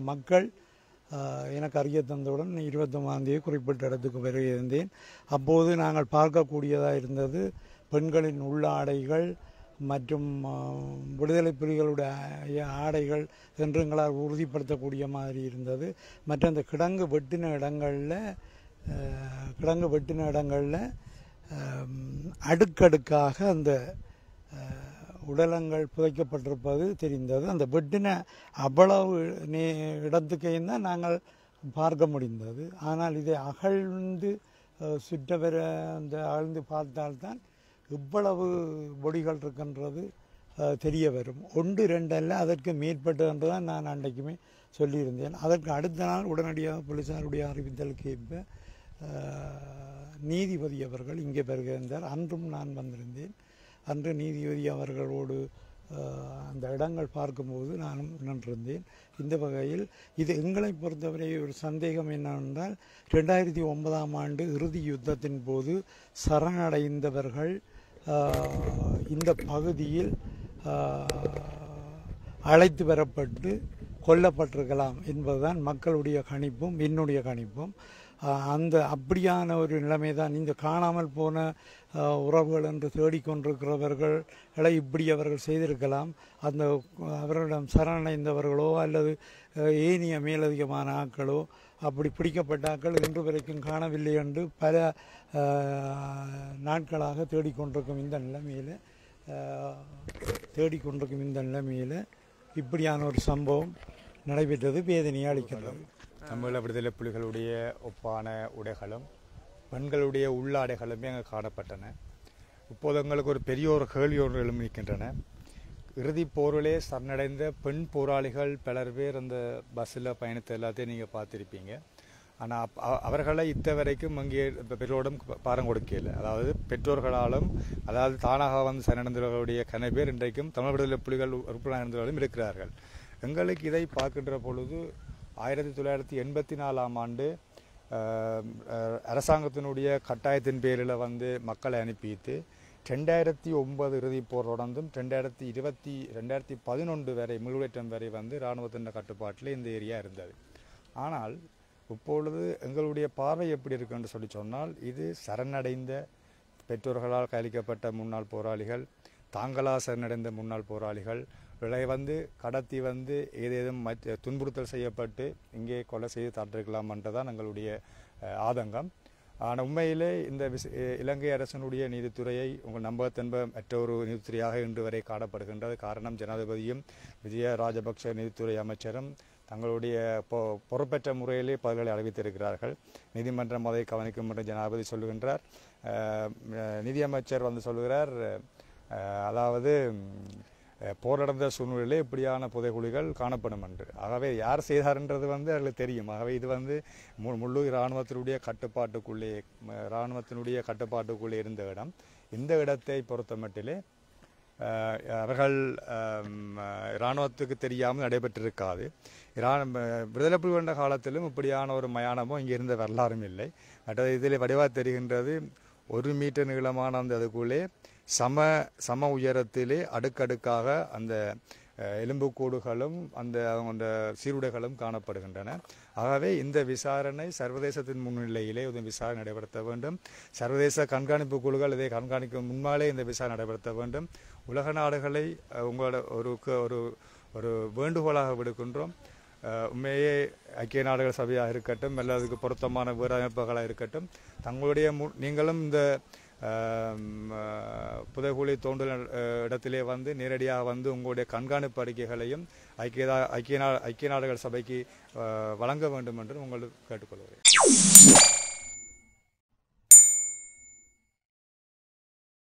மக்கள் ஆஹ், எனக்கு அறிய தந்தவுடன் இருபத்தொம்பதாம் தேதி குறிப்பிட்ட இடத்துக்கு வருகின்றேன் அப்போது நாங்கள் பார்க்கக்கூடியதாக இருந்தது பெண்களின் உள்ளாடைகள் மற்றும் ஆஹ், விடுதலை புலிகளுடைய ஆடைகள் என்று எங்களால் உறுதிப்படுத்தக்கூடிய மாதிரி இருந்தது மற்ற அந்த கிடங்கு வெட்டின இடங்களில் ஆஹ், கிடங்கு வெட்டின இடங்களில் ஆம், அடுக்கடுக்காக அந்த ஆஹ், உடலங்கள் புதைக்கப்பட்டிருப்பது தெரிந்தது அந்த வெட்டின அவ்வளவு நே இடத்துக்கையும் தான் நாங்கள் பார்க்க முடிந்தது ஆனால் இதை அகழ்ந்து அஹ், சுற்றவர அந்த அகழ்ந்து பார்த்தால்தான் இவ்வளவு பொடிகள் இருக்கின்றது அஹ், தெரிய வரும் ஒன்று ரெண்டல்ல அதற்கு மேற்பட்டது தான் நான் அன்றைக்குமே சொல்லியிருந்தேன் அதற்கு அடுத்த நாள் உடனடியாக போலீசாருடைய அறிவித்தலுக்கு ஏற்ப அஹ், நீதிபதி அவர்கள் இங்கே வருகின்றார் அன்றும் நான் வந்திருந்தேன் அன்று நீதிபதி அவர்களோடு அஹ், அந்த இடங்கள் பார்க்கும்போது நானும் நின்றிருந்தேன் இந்த வகையில் இது எங்களை பொறுத்தவரை ஒரு சந்தேகம் என்னவென்றால் ரெண்டாயிரத்தி ஒன்பதாம் ஆண்டு இறுதி யுத்தத்தின் போது சரணடைந்தவர்கள் அஹ், இந்த பகுதியில் அஹ், அழைத்து வரப்பட்டு கொல்லப்பட்டிருக்கலாம் என்பதுதான் மக்களுடைய கணிப்பும் என்னுடைய கணிப்பும் ஆஹ் அந்த அப்படியான ஒரு நிலைமை தான் இந்த காணாமல் போன ஆஹ், உறவுகள் என்று தேடிக்கொண்டிருக்கிறவர்களை இப்படி அவர்கள் செய்திருக்கலாம் அந்த அவர்களிடம் சரணடைந்தவர்களோ அல்லது ஆஹ், ஏனைய மேலதிகமான ஆட்களோ அப்படி பிடிக்கப்பட்ட ஆட்கள் இன்று வரைக்கும் காணவில்லை என்று பல ஆஹ், நாட்களாக தேடிக்கொண்டிருக்கும் இந்த நிலைமையில் ஆஹ், தேடிக்கொண்டிருக்கும் இந்த நிலைமையில் இப்படியான ஒரு சம்பவம் நடைபெற்றது வேதனையை அளிக்கின்றது தமிழ விடுதலை புலிகளுடைய ஒப்பான உடைகளும் பெண்களுடைய உள்ளாடைகளுமே அங்கே காணப்பட்டன இப்போது எங்களுக்கு ஒரு பெரிய ஒரு கேள்வி ஒன்று எழும்பிக்கின்றன இறுதிப் போரிலே சரணடைந்த பெண் போராளிகள் பலர் பேர் அந்த பஸ்ஸில் பயணித்த எல்லாத்தையும் நீங்கள் பார்த்துருப்பீங்க ஆனால் அவர்களை இத்த வரைக்கும் அங்கே இப்ப பெற்றோரிடம் பாரம் கொடுக்கல அதாவது பெற்றோர்களாலும் அதாவது தானாக வந்து சரணடைந்தவர்களுடைய கன பேர் இன்றைக்கும் தமிழ் விடுதலை புலிகள் உறுப்பினர் இருந்தவர்களும் இருக்கிறார்கள் எங்களுக்கு இதை பார்க்கின்ற பொழுது ஆயிரத்தி தொள்ளாயிரத்தி எண்பத்தி நாலாம் ஆண்டு அஹ், அஹ், அரசாங்கத்தினுடைய கட்டாயத்தின் பேரில் வந்து மக்களை அனுப்பித்து ரெண்டாயிரத்தி ஒன்பது இறுதிப் போர் தொடர்ந்தும் ரெண்டாயிரத்தி இருபத்தி ரெண்டாயிரத்தி பதினொன்று வரை முழுவேற்றம் வரை வந்து இராணுவத்தின் கட்டுப்பாட்டில் இந்த ஏரியா இருந்தது ஆனால் இப்பொழுது எங்களுடைய பார்வை எப்படி இருக்குன்னு சொல்லி சொன்னால் இது சரணடைந்த பெற்றோர்களால் கையளிக்கப்பட்ட முன்னாள் போராளிகள் தாங்களா சரணடைந்த முன்னாள் போராளிகள் இவர்களை வந்து கடத்தி வந்து ஏதேதும் மற்ற துன்புறுத்தல் செய்யப்பட்டு இங்கே கொலை செய்து தட்டிருக்கலாம்ன்றதான் எங்களுடைய அஹ், ஆதங்கம் ஆனால் உண்மையிலே இந்த விச அஹ், இலங்கை அரசனுடைய நீதித்துறையை உங்கள் நம்பகத்தன்ப மற்றொரு நீதித்துறையாக இன்று வரை காணப்படுகின்றது காரணம் ஜனாதிபதியும் விஜய ராஜபக்ஷ நீதித்துறை அமைச்சரும் தங்களுடைய பொ பொறுப்பற்ற முறையிலே பதில்களை அறிவித்திருக்கிறார்கள் நீதிமன்றம் அதை கவனிக்கும் என்று ஜனாதிபதி சொல்லுகின்றார் அஹ், அஹ், நிதியமைச்சர் வந்து சொல்லுகிறார் அஹ், அதாவது ம், அஹ், போர் நடந்த சூழ்நிலையிலே இப்படியான புதைகுழிகள் காணப்படும் என்று ஆகவே யார் செய்தார்ன்றது வந்து அவர்களுக்கு தெரியும் ஆகவே இது வந்து மு- முழு இராணுவத்தினுடைய கட்டுப்பாட்டுக்குள்ளே ம- இராணுவத்தினுடைய கட்டுப்பாட்டுக்குள்ளே இருந்த இடம் இந்த இடத்தை பொறுத்தமட்டிலே அஹ், அவர்கள் அம், அஹ், இராணுவத்துக்கு தெரியாமல் நடைபெற்றிருக்காது இராண விடுதலை புலி கொண்ட காலத்திலும் இப்படியான ஒரு மயானமோ இங்கே இருந்த வரலாறும் இல்லை மற்றது இதில் வடிவாக தெரிகின்றது ஒரு மீட்டர் நீளமான அந்த அதுக்குள்ளே சம சம உயரத்திலே அடுக்கடுக்காக அந்த அஹ், எலும்புக்கூடுகளும் அந்த அந்த சீருடைகளும் காணப்படுகின்றன ஆகவே இந்த விசாரணை சர்வதேசத்தின் முன்னிலையிலே இந்த விசாரணை நடைபெறுத்த வேண்டும் சர்வதேச கண்காணிப்பு குழுக்கள் இதை கண்காணிக்கும் முன்னாலே இந்த விசாரணை நடைபெறுத்த வேண்டும் உலக நாடுகளை அஹ், உங்களோட ஒரு க- ஒரு ஒரு வேண்டுகோளாக விடுக்கின்றோம் அஹ், உண்மையே ஐக்கிய நாடுகள் சபையாக இருக்கட்டும் அல்லது அதுக்கு பொருத்தமான வேறு அமைப்புகளாக இருக்கட்டும் தங்களுடைய மு- நீங்களும் இந்த ஆம், அஹ், புதைகுழி தோண்டல் அஹ், இடத்திலே வந்து நேரடியாக வந்து உங்களுடைய கண்காணிப்பு அறிக்கைகளையும் ஐக்கிய நா- ஐக்கிய நா ஐக்கிய நாடுகள் சபைக்கு அஹ், வழங்க வேண்டும் என்று உங்களுக்கு கேட்டுக்கொள்கிறேன்